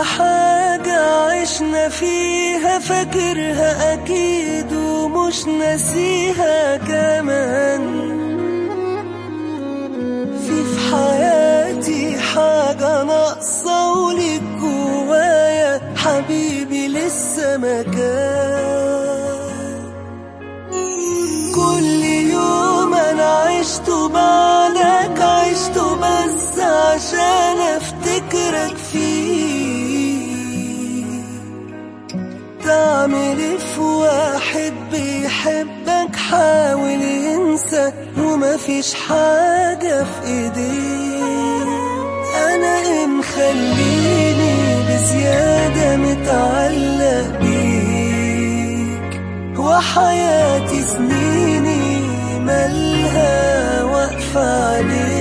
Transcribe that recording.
حاجة عشنا فيها فاكرها أكيد ومش ناسيها كمان في في حياتي حاجة ناقصة وليك جوايا حبيبي لسه مكان كل يوم أنا عشته بعدك عشته بس عشان أفتكرك فيه تعمل إيه في واحد بيحبك حاول ينسى ومفيش حاجة في ايديه انا ايه مخليني بزيادة متعلق بيك وحياتي سنيني مالها واقفة عليك